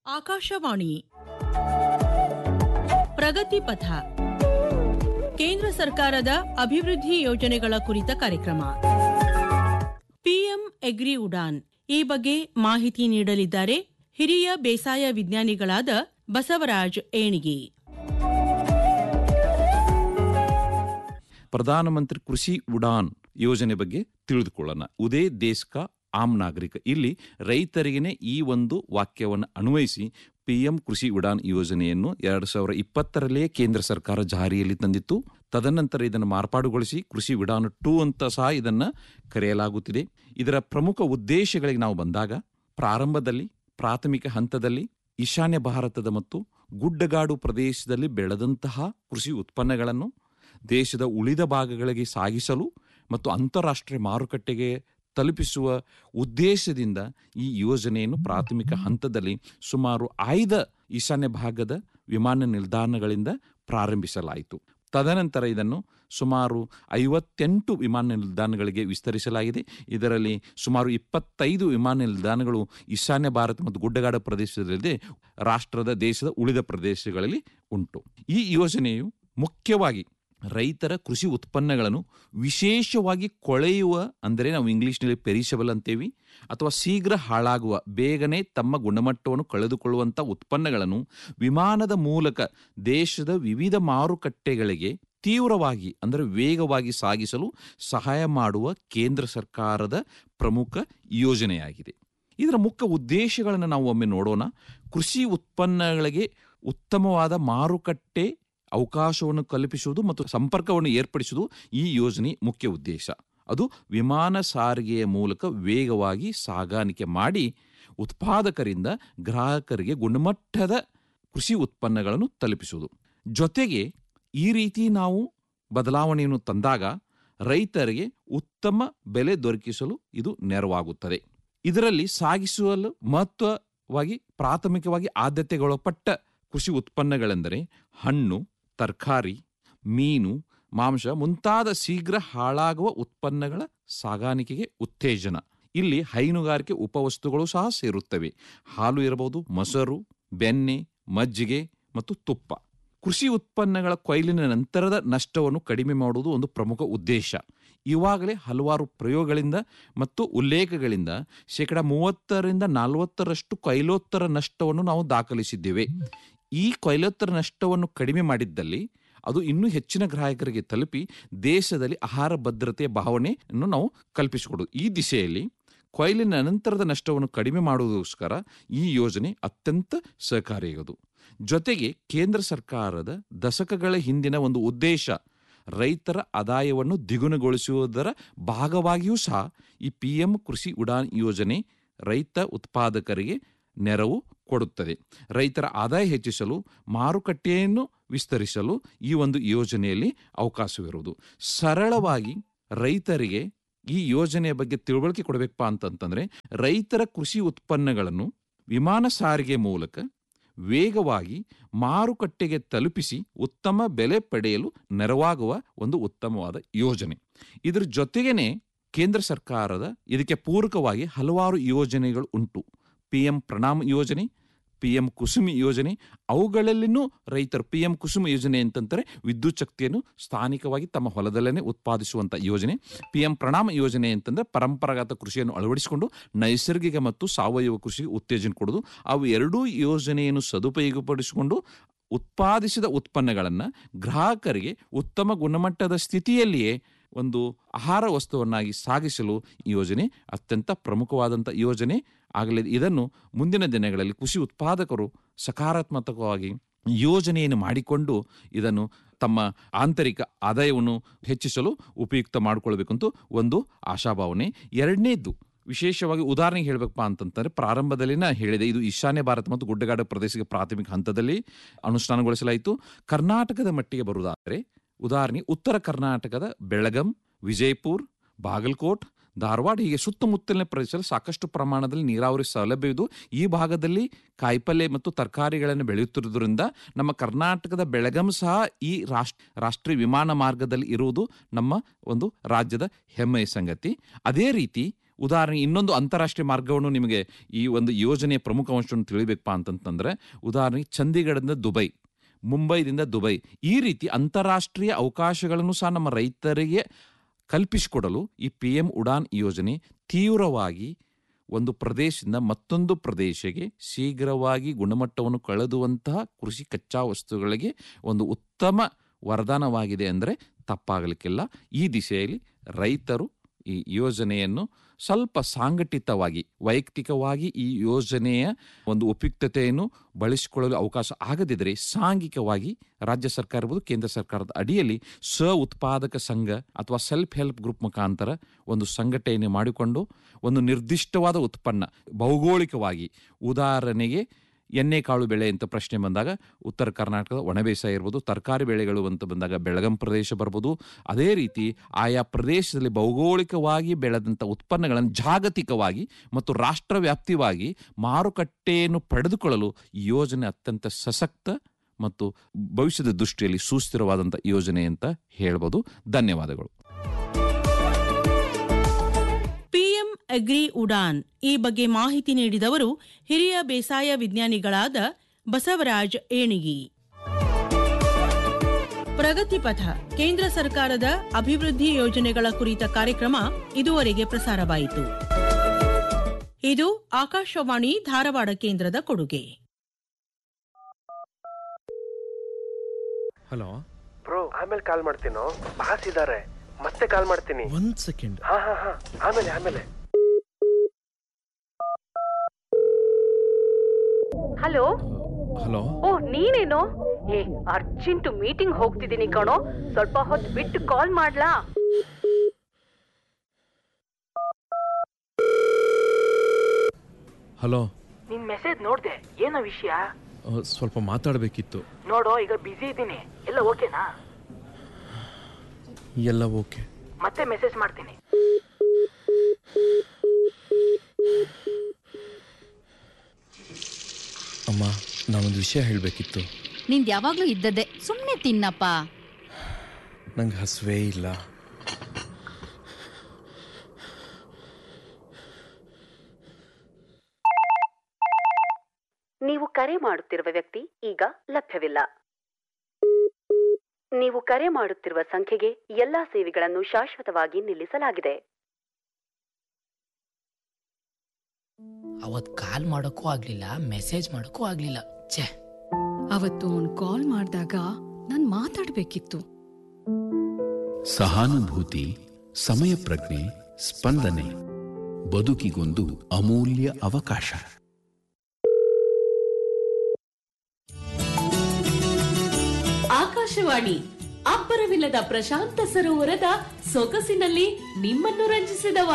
ಆಕಾಶವಾಣಿ ಪ್ರಗತಿ ಪಥ ಕೇಂದ್ರ ಸರ್ಕಾರದ ಅಭಿವೃದ್ಧಿ ಯೋಜನೆಗಳ ಕುರಿತ ಕಾರ್ಯಕ್ರಮ ಪಿಎಂ ಎಗ್ರಿ ಉಡಾನ್ ಈ ಬಗ್ಗೆ ಮಾಹಿತಿ ನೀಡಲಿದ್ದಾರೆ ಹಿರಿಯ ಬೇಸಾಯ ವಿಜ್ಞಾನಿಗಳಾದ ಬಸವರಾಜ್ ಏಣಿಗಿ ಪ್ರಧಾನಮಂತ್ರಿ ಕೃಷಿ ಉಡಾನ್ ಯೋಜನೆ ಬಗ್ಗೆ ತಿಳಿದುಕೊಳ್ಳೋಣ ಉದೇ ದೇಶ್ ಕಾ ಆಮ್ ನಾಗರಿಕ ಇಲ್ಲಿ ರೈತರಿಗೇನೆ ಈ ಒಂದು ವಾಕ್ಯವನ್ನು ಅನ್ವಯಿಸಿ ಪಿಎಂ ಕೃಷಿ ಉಡಾನ್ ಯೋಜನೆಯನ್ನು ಎರಡು ಸಾವಿರ ಇಪ್ಪತ್ತರಲ್ಲೇ ಕೇಂದ್ರ ಸರ್ಕಾರ ಜಾರಿಯಲ್ಲಿ ತಂದಿತ್ತು ತದನಂತರ ಇದನ್ನು ಮಾರ್ಪಾಡುಗೊಳಿಸಿ ಕೃಷಿ ಉಡಾನ್ ಟೂ ಅಂತ ಸಹ ಇದನ್ನು ಕರೆಯಲಾಗುತ್ತಿದೆ ಇದರ ಪ್ರಮುಖ ಉದ್ದೇಶಗಳಿಗೆ ನಾವು ಬಂದಾಗ ಪ್ರಾರಂಭದಲ್ಲಿ ಪ್ರಾಥಮಿಕ ಹಂತದಲ್ಲಿ ಈಶಾನ್ಯ ಭಾರತದ ಮತ್ತು ಗುಡ್ಡಗಾಡು ಪ್ರದೇಶದಲ್ಲಿ ಬೆಳೆದಂತಹ ಕೃಷಿ ಉತ್ಪನ್ನಗಳನ್ನು ದೇಶದ ಉಳಿದ ಭಾಗಗಳಿಗೆ ಸಾಗಿಸಲು ಮತ್ತು ಅಂತಾರಾಷ್ಟ್ರೀಯ ಮಾರುಕಟ್ಟೆಗೆ ತಲುಪಿಸುವ ಉದ್ದೇಶದಿಂದ ಈ ಯೋಜನೆಯನ್ನು ಪ್ರಾಥಮಿಕ ಹಂತದಲ್ಲಿ ಸುಮಾರು ಆಯ್ದ ಈಶಾನ್ಯ ಭಾಗದ ವಿಮಾನ ನಿಲ್ದಾಣಗಳಿಂದ ಪ್ರಾರಂಭಿಸಲಾಯಿತು ತದನಂತರ ಇದನ್ನು ಸುಮಾರು ಐವತ್ತೆಂಟು ವಿಮಾನ ನಿಲ್ದಾಣಗಳಿಗೆ ವಿಸ್ತರಿಸಲಾಗಿದೆ ಇದರಲ್ಲಿ ಸುಮಾರು ಇಪ್ಪತ್ತೈದು ವಿಮಾನ ನಿಲ್ದಾಣಗಳು ಈಶಾನ್ಯ ಭಾರತ ಮತ್ತು ಗುಡ್ಡಗಾಡು ಪ್ರದೇಶದಲ್ಲದೆ ರಾಷ್ಟ್ರದ ದೇಶದ ಉಳಿದ ಪ್ರದೇಶಗಳಲ್ಲಿ ಉಂಟು ಈ ಯೋಜನೆಯು ಮುಖ್ಯವಾಗಿ ರೈತರ ಕೃಷಿ ಉತ್ಪನ್ನಗಳನ್ನು ವಿಶೇಷವಾಗಿ ಕೊಳೆಯುವ ಅಂದರೆ ನಾವು ಇಂಗ್ಲಿಷ್ನಲ್ಲಿ ಪೆರಿಷಬಲ್ ಅಂತೇವಿ ಅಥವಾ ಶೀಘ್ರ ಹಾಳಾಗುವ ಬೇಗನೆ ತಮ್ಮ ಗುಣಮಟ್ಟವನ್ನು ಕಳೆದುಕೊಳ್ಳುವಂಥ ಉತ್ಪನ್ನಗಳನ್ನು ವಿಮಾನದ ಮೂಲಕ ದೇಶದ ವಿವಿಧ ಮಾರುಕಟ್ಟೆಗಳಿಗೆ ತೀವ್ರವಾಗಿ ಅಂದರೆ ವೇಗವಾಗಿ ಸಾಗಿಸಲು ಸಹಾಯ ಮಾಡುವ ಕೇಂದ್ರ ಸರ್ಕಾರದ ಪ್ರಮುಖ ಯೋಜನೆಯಾಗಿದೆ ಇದರ ಮುಖ್ಯ ಉದ್ದೇಶಗಳನ್ನು ನಾವು ಒಮ್ಮೆ ನೋಡೋಣ ಕೃಷಿ ಉತ್ಪನ್ನಗಳಿಗೆ ಉತ್ತಮವಾದ ಮಾರುಕಟ್ಟೆ ಅವಕಾಶವನ್ನು ಕಲ್ಪಿಸುವುದು ಮತ್ತು ಸಂಪರ್ಕವನ್ನು ಏರ್ಪಡಿಸುವುದು ಈ ಯೋಜನೆ ಮುಖ್ಯ ಉದ್ದೇಶ ಅದು ವಿಮಾನ ಸಾರಿಗೆಯ ಮೂಲಕ ವೇಗವಾಗಿ ಸಾಗಾಣಿಕೆ ಮಾಡಿ ಉತ್ಪಾದಕರಿಂದ ಗ್ರಾಹಕರಿಗೆ ಗುಣಮಟ್ಟದ ಕೃಷಿ ಉತ್ಪನ್ನಗಳನ್ನು ತಲುಪಿಸುವುದು ಜೊತೆಗೆ ಈ ರೀತಿ ನಾವು ಬದಲಾವಣೆಯನ್ನು ತಂದಾಗ ರೈತರಿಗೆ ಉತ್ತಮ ಬೆಲೆ ದೊರಕಿಸಲು ಇದು ನೆರವಾಗುತ್ತದೆ ಇದರಲ್ಲಿ ಸಾಗಿಸಲು ಮಹತ್ವವಾಗಿ ಪ್ರಾಥಮಿಕವಾಗಿ ಆದ್ಯತೆಗೊಳಪಟ್ಟ ಕೃಷಿ ಉತ್ಪನ್ನಗಳೆಂದರೆ ಹಣ್ಣು ತರಕಾರಿ ಮೀನು ಮಾಂಸ ಮುಂತಾದ ಶೀಘ್ರ ಹಾಳಾಗುವ ಉತ್ಪನ್ನಗಳ ಸಾಗಾಣಿಕೆಗೆ ಉತ್ತೇಜನ ಇಲ್ಲಿ ಹೈನುಗಾರಿಕೆ ಉಪವಸ್ತುಗಳು ಸಹ ಸೇರುತ್ತವೆ ಹಾಲು ಇರಬಹುದು ಮೊಸರು ಬೆಣ್ಣೆ ಮಜ್ಜಿಗೆ ಮತ್ತು ತುಪ್ಪ ಕೃಷಿ ಉತ್ಪನ್ನಗಳ ಕೊಯ್ಲಿನ ನಂತರದ ನಷ್ಟವನ್ನು ಕಡಿಮೆ ಮಾಡುವುದು ಒಂದು ಪ್ರಮುಖ ಉದ್ದೇಶ ಇವಾಗಲೇ ಹಲವಾರು ಪ್ರಯೋಗಗಳಿಂದ ಮತ್ತು ಉಲ್ಲೇಖಗಳಿಂದ ಶೇಕಡ ಮೂವತ್ತರಿಂದ ನಲವತ್ತರಷ್ಟು ಕೊಯ್ಲೋತ್ತರ ನಷ್ಟವನ್ನು ನಾವು ದಾಖಲಿಸಿದ್ದೇವೆ ಈ ಕೊಯ್ಲೋತ್ತರ ನಷ್ಟವನ್ನು ಕಡಿಮೆ ಮಾಡಿದ್ದಲ್ಲಿ ಅದು ಇನ್ನೂ ಹೆಚ್ಚಿನ ಗ್ರಾಹಕರಿಗೆ ತಲುಪಿ ದೇಶದಲ್ಲಿ ಆಹಾರ ಭದ್ರತೆಯ ಭಾವನೆಯನ್ನು ನಾವು ಕಲ್ಪಿಸಿಕೊಡೋದು ಈ ದಿಶೆಯಲ್ಲಿ ಕೊಯ್ಲಿನ ನಂತರದ ನಷ್ಟವನ್ನು ಕಡಿಮೆ ಮಾಡುವುದಕ್ಕೋಸ್ಕರ ಈ ಯೋಜನೆ ಅತ್ಯಂತ ಸಹಕಾರಿಯಾಗದು ಜೊತೆಗೆ ಕೇಂದ್ರ ಸರ್ಕಾರದ ದಶಕಗಳ ಹಿಂದಿನ ಒಂದು ಉದ್ದೇಶ ರೈತರ ಆದಾಯವನ್ನು ದ್ವಿಗುಣಗೊಳಿಸುವುದರ ಭಾಗವಾಗಿಯೂ ಸಹ ಈ ಪಿ ಎಂ ಕೃಷಿ ಉಡಾನ್ ಯೋಜನೆ ರೈತ ಉತ್ಪಾದಕರಿಗೆ ನೆರವು ಕೊಡುತ್ತದೆ ರೈತರ ಆದಾಯ ಹೆಚ್ಚಿಸಲು ಮಾರುಕಟ್ಟೆಯನ್ನು ವಿಸ್ತರಿಸಲು ಈ ಒಂದು ಯೋಜನೆಯಲ್ಲಿ ಅವಕಾಶವಿರುವುದು ಸರಳವಾಗಿ ರೈತರಿಗೆ ಈ ಯೋಜನೆಯ ಬಗ್ಗೆ ತಿಳುವಳಿಕೆ ಕೊಡಬೇಕಪ್ಪ ಅಂತಂತಂದ್ರೆ ರೈತರ ಕೃಷಿ ಉತ್ಪನ್ನಗಳನ್ನು ವಿಮಾನ ಸಾರಿಗೆ ಮೂಲಕ ವೇಗವಾಗಿ ಮಾರುಕಟ್ಟೆಗೆ ತಲುಪಿಸಿ ಉತ್ತಮ ಬೆಲೆ ಪಡೆಯಲು ನೆರವಾಗುವ ಒಂದು ಉತ್ತಮವಾದ ಯೋಜನೆ ಇದರ ಜೊತೆಗೇನೆ ಕೇಂದ್ರ ಸರ್ಕಾರದ ಇದಕ್ಕೆ ಪೂರಕವಾಗಿ ಹಲವಾರು ಯೋಜನೆಗಳು ಉಂಟು ಪಿ ಎಂ ಪ್ರಣಾಮ್ ಯೋಜನೆ ಪಿ ಎಂ ಕುಸುಮಿ ಯೋಜನೆ ಅವುಗಳಲ್ಲಿನೂ ರೈತರು ಪಿ ಎಂ ಕುಸುಮ ಯೋಜನೆ ಅಂತಂದರೆ ವಿದ್ಯುತ್ ಶಕ್ತಿಯನ್ನು ಸ್ಥಾನಿಕವಾಗಿ ತಮ್ಮ ಹೊಲದಲ್ಲೇ ಉತ್ಪಾದಿಸುವಂಥ ಯೋಜನೆ ಪಿ ಎಂ ಪ್ರಣಾಮ ಯೋಜನೆ ಅಂತಂದರೆ ಪರಂಪರಾಗತ ಕೃಷಿಯನ್ನು ಅಳವಡಿಸಿಕೊಂಡು ನೈಸರ್ಗಿಕ ಮತ್ತು ಸಾವಯವ ಕೃಷಿಗೆ ಉತ್ತೇಜನ ಕೊಡೋದು ಅವು ಎರಡೂ ಯೋಜನೆಯನ್ನು ಸದುಪಯೋಗಪಡಿಸಿಕೊಂಡು ಉತ್ಪಾದಿಸಿದ ಉತ್ಪನ್ನಗಳನ್ನು ಗ್ರಾಹಕರಿಗೆ ಉತ್ತಮ ಗುಣಮಟ್ಟದ ಸ್ಥಿತಿಯಲ್ಲಿಯೇ ಒಂದು ಆಹಾರ ವಸ್ತುವನ್ನಾಗಿ ಸಾಗಿಸಲು ಈ ಯೋಜನೆ ಅತ್ಯಂತ ಪ್ರಮುಖವಾದಂಥ ಯೋಜನೆ ಆಗಲಿ ಇದನ್ನು ಮುಂದಿನ ದಿನಗಳಲ್ಲಿ ಕೃಷಿ ಉತ್ಪಾದಕರು ಸಕಾರಾತ್ಮಕವಾಗಿ ಯೋಜನೆಯನ್ನು ಮಾಡಿಕೊಂಡು ಇದನ್ನು ತಮ್ಮ ಆಂತರಿಕ ಆದಾಯವನ್ನು ಹೆಚ್ಚಿಸಲು ಉಪಯುಕ್ತ ಮಾಡಿಕೊಳ್ಬೇಕಂತೂ ಒಂದು ಆಶಾಭಾವನೆ ಎರಡನೇದ್ದು ವಿಶೇಷವಾಗಿ ಉದಾಹರಣೆಗೆ ಹೇಳಬೇಕಪ್ಪ ಅಂತಂತಂದ್ರೆ ಪ್ರಾರಂಭದಲ್ಲಿ ನಾ ಹೇಳಿದೆ ಇದು ಈಶಾನ್ಯ ಭಾರತ ಮತ್ತು ಗುಡ್ಡಗಾಡು ಪ್ರದೇಶಕ್ಕೆ ಪ್ರಾಥಮಿಕ ಹಂತದಲ್ಲಿ ಅನುಷ್ಠಾನಗೊಳಿಸಲಾಯಿತು ಕರ್ನಾಟಕದ ಮಟ್ಟಿಗೆ ಬರುವುದಾದರೆ ಉದಾಹರಣೆ ಉತ್ತರ ಕರ್ನಾಟಕದ ಬೆಳಗಂ ವಿಜಯಪುರ್ ಬಾಗಲಕೋಟ್ ಧಾರವಾಡ ಹೀಗೆ ಸುತ್ತಮುತ್ತಲಿನ ಪ್ರದೇಶದಲ್ಲಿ ಸಾಕಷ್ಟು ಪ್ರಮಾಣದಲ್ಲಿ ನೀರಾವರಿ ಸೌಲಭ್ಯವಿದ್ದು ಈ ಭಾಗದಲ್ಲಿ ಕಾಯಿಪಲ್ಯ ಮತ್ತು ತರಕಾರಿಗಳನ್ನು ಬೆಳೆಯುತ್ತಿರುವುದರಿಂದ ನಮ್ಮ ಕರ್ನಾಟಕದ ಬೆಳಗಂ ಸಹ ಈ ರಾಷ್ಟ್ರ ರಾಷ್ಟ್ರೀಯ ವಿಮಾನ ಮಾರ್ಗದಲ್ಲಿ ಇರುವುದು ನಮ್ಮ ಒಂದು ರಾಜ್ಯದ ಹೆಮ್ಮೆಯ ಸಂಗತಿ ಅದೇ ರೀತಿ ಉದಾಹರಣೆ ಇನ್ನೊಂದು ಅಂತಾರಾಷ್ಟ್ರೀಯ ಮಾರ್ಗವನ್ನು ನಿಮಗೆ ಈ ಒಂದು ಯೋಜನೆಯ ಪ್ರಮುಖ ಅಂಶವನ್ನು ತಿಳಿಬೇಕಪ್ಪ ಅಂತಂತಂದ್ರೆ ಉದಾಹರಣೆಗೆ ಚಂಡೀಗಢದಿಂದ ದುಬೈ ಮುಂಬೈದಿಂದ ದುಬೈ ಈ ರೀತಿ ಅಂತಾರಾಷ್ಟ್ರೀಯ ಅವಕಾಶಗಳನ್ನು ಸಹ ನಮ್ಮ ರೈತರಿಗೆ ಕಲ್ಪಿಸಿಕೊಡಲು ಈ ಪಿ ಎಂ ಉಡಾನ್ ಯೋಜನೆ ತೀವ್ರವಾಗಿ ಒಂದು ಪ್ರದೇಶದಿಂದ ಮತ್ತೊಂದು ಪ್ರದೇಶಕ್ಕೆ ಶೀಘ್ರವಾಗಿ ಗುಣಮಟ್ಟವನ್ನು ಕಳೆದುವಂತಹ ಕೃಷಿ ಕಚ್ಚಾ ವಸ್ತುಗಳಿಗೆ ಒಂದು ಉತ್ತಮ ವರದಾನವಾಗಿದೆ ಅಂದರೆ ತಪ್ಪಾಗಲಿಕ್ಕಿಲ್ಲ ಈ ದಿಶೆಯಲ್ಲಿ ರೈತರು ಈ ಯೋಜನೆಯನ್ನು ಸ್ವಲ್ಪ ಸಾಂಘಟಿತವಾಗಿ ವೈಯಕ್ತಿಕವಾಗಿ ಈ ಯೋಜನೆಯ ಒಂದು ಉಪಯುಕ್ತತೆಯನ್ನು ಬಳಸಿಕೊಳ್ಳಲು ಅವಕಾಶ ಆಗದಿದ್ದರೆ ಸಾಂಘಿಕವಾಗಿ ರಾಜ್ಯ ಸರ್ಕಾರ ಇರ್ಬೋದು ಕೇಂದ್ರ ಸರ್ಕಾರದ ಅಡಿಯಲ್ಲಿ ಸ್ವ ಉತ್ಪಾದಕ ಸಂಘ ಅಥವಾ ಸೆಲ್ಫ್ ಹೆಲ್ಪ್ ಗ್ರೂಪ್ ಮುಖಾಂತರ ಒಂದು ಸಂಘಟನೆ ಮಾಡಿಕೊಂಡು ಒಂದು ನಿರ್ದಿಷ್ಟವಾದ ಉತ್ಪನ್ನ ಭೌಗೋಳಿಕವಾಗಿ ಉದಾಹರಣೆಗೆ ಎಣ್ಣೆಕಾಳು ಬೆಳೆ ಅಂತ ಪ್ರಶ್ನೆ ಬಂದಾಗ ಉತ್ತರ ಕರ್ನಾಟಕದ ಒಣಬೇಸಾಯ ಇರ್ಬೋದು ತರಕಾರಿ ಬೆಳೆಗಳು ಅಂತ ಬಂದಾಗ ಬೆಳಗಂ ಪ್ರದೇಶ ಬರ್ಬೋದು ಅದೇ ರೀತಿ ಆಯಾ ಪ್ರದೇಶದಲ್ಲಿ ಭೌಗೋಳಿಕವಾಗಿ ಬೆಳೆದಂಥ ಉತ್ಪನ್ನಗಳನ್ನು ಜಾಗತಿಕವಾಗಿ ಮತ್ತು ರಾಷ್ಟ್ರವ್ಯಾಪ್ತಿವಾಗಿ ಮಾರುಕಟ್ಟೆಯನ್ನು ಪಡೆದುಕೊಳ್ಳಲು ಈ ಯೋಜನೆ ಅತ್ಯಂತ ಸಶಕ್ತ ಮತ್ತು ಭವಿಷ್ಯದ ದೃಷ್ಟಿಯಲ್ಲಿ ಸುಸ್ಥಿರವಾದಂಥ ಯೋಜನೆ ಅಂತ ಹೇಳ್ಬೋದು ಧನ್ಯವಾದಗಳು ಪಿಎಂ ಅಗ್ರಿ ಉಡಾನ್ ಈ ಬಗ್ಗೆ ಮಾಹಿತಿ ನೀಡಿದವರು ಹಿರಿಯ ಬೇಸಾಯ ವಿಜ್ಞಾನಿಗಳಾದ ಬಸವರಾಜ್ ಏಣಿಗಿ ಪ್ರಗತಿ ಪಥ ಕೇಂದ್ರ ಸರ್ಕಾರದ ಅಭಿವೃದ್ಧಿ ಯೋಜನೆಗಳ ಕುರಿತ ಕಾರ್ಯಕ್ರಮ ಇದುವರೆಗೆ ಪ್ರಸಾರವಾಯಿತು ಇದು ಆಕಾಶವಾಣಿ ಧಾರವಾಡ ಕೇಂದ್ರದ ಕೊಡುಗೆ ಹಲೋ ಬ್ರೋ ಆಮೇಲೆ ಕಾಲ್ ಮಾಡ್ತೀನೋ ಬಾಸ್ ಇದಾರೆ ಮತ್ತೆ ಕಾಲ್ ಮಾಡ್ತೀನಿ ಒಂದ್ ಸೆಕೆಂಡ್ ಹಾ ಹಾ ಹಾ ಆಮೇಲೆ ಆಮೇಲೆ ಹಲೋ ಹಲೋ ಓ ನೀನೇನು ಏ ಅರ್ಜೆಂಟ್ ಮೀಟಿಂಗ್ ಹೋಗ್ತಿದ್ದೀನಿ ಕಣೋ ಸ್ವಲ್ಪ ಹೊತ್ತು ಬಿಟ್ಟು ಕಾಲ್ ಮಾಡ್ಲಾ ಹಲೋ ನಿನ್ ಮೆಸೇಜ್ ನೋಡ್ದೆ ಏನೋ ವಿಷಯ ಆ, ಸ್ವಲ್ಪ ಮಾತಾಡಬೇಕಿತ್ತು ನೋಡೋ ಈಗ ಬಿಸಿ ಇದ್ದೀನಿ ಎಲ್ಲ ಓಕೆನಾ ಎಲ್ಲ ಓಕೆ ಮತ್ತೆ ಮೆಸೇಜ್ ಮಾಡ್ತೀನಿ ಅಮ್ಮ ನಾನೊಂದು ವಿಷಯ ಹೇಳಬೇಕಿತ್ತು ನಿಂದ್ ಯಾವಾಗ್ಲೂ ಇದ್ದದ್ದೇ ಸುಮ್ನೆ ತಿನ್ನಪ್ಪ ನಂಗೆ ಹಸುವೇ ಇಲ್ಲ ನೀವು ಕರೆ ಮಾಡುತ್ತಿರುವ ವ್ಯಕ್ತಿ ಈಗ ಲಭ್ಯವಿಲ್ಲ ನೀವು ಕರೆ ಮಾಡುತ್ತಿರುವ ಸಂಖ್ಯೆಗೆ ಎಲ್ಲಾ ಸೇವೆಗಳನ್ನು ಶಾಶ್ವತವಾಗಿ ನಿಲ್ಲಿಸಲಾಗಿದೆ ಅವತ್ ಕಾಲ್ ಮಾಡೋಕ್ಕೂ ಆಗ್ಲಿಲ್ಲ ಮೆಸೇಜ್ ಮಾಡೋಕ್ಕೂ ಆಗ್ಲಿಲ್ಲ ಛೇ ಅವತ್ತು ಅವ್ನ್ ಕಾಲ್ ಮಾಡಿದಾಗ ನಾನ್ ಮಾತಾಡ್ಬೇಕಿತ್ತು ಸಹಾನುಭೂತಿ ಸಮಯ ಪ್ರಜ್ಞೆ ಸ್ಪಂದನೆ ಬದುಕಿಗೊಂದು ಅಮೂಲ್ಯ ಅವಕಾಶ ಆಕಾಶವಾಣಿ ಅಬ್ಬರವಿಲ್ಲದ ಪ್ರಶಾಂತ ಸರೋವರದ ಸೊಗಸಿನಲ್ಲಿ ನಿಮ್ಮನ್ನು ರಂಜಿಸಿದವ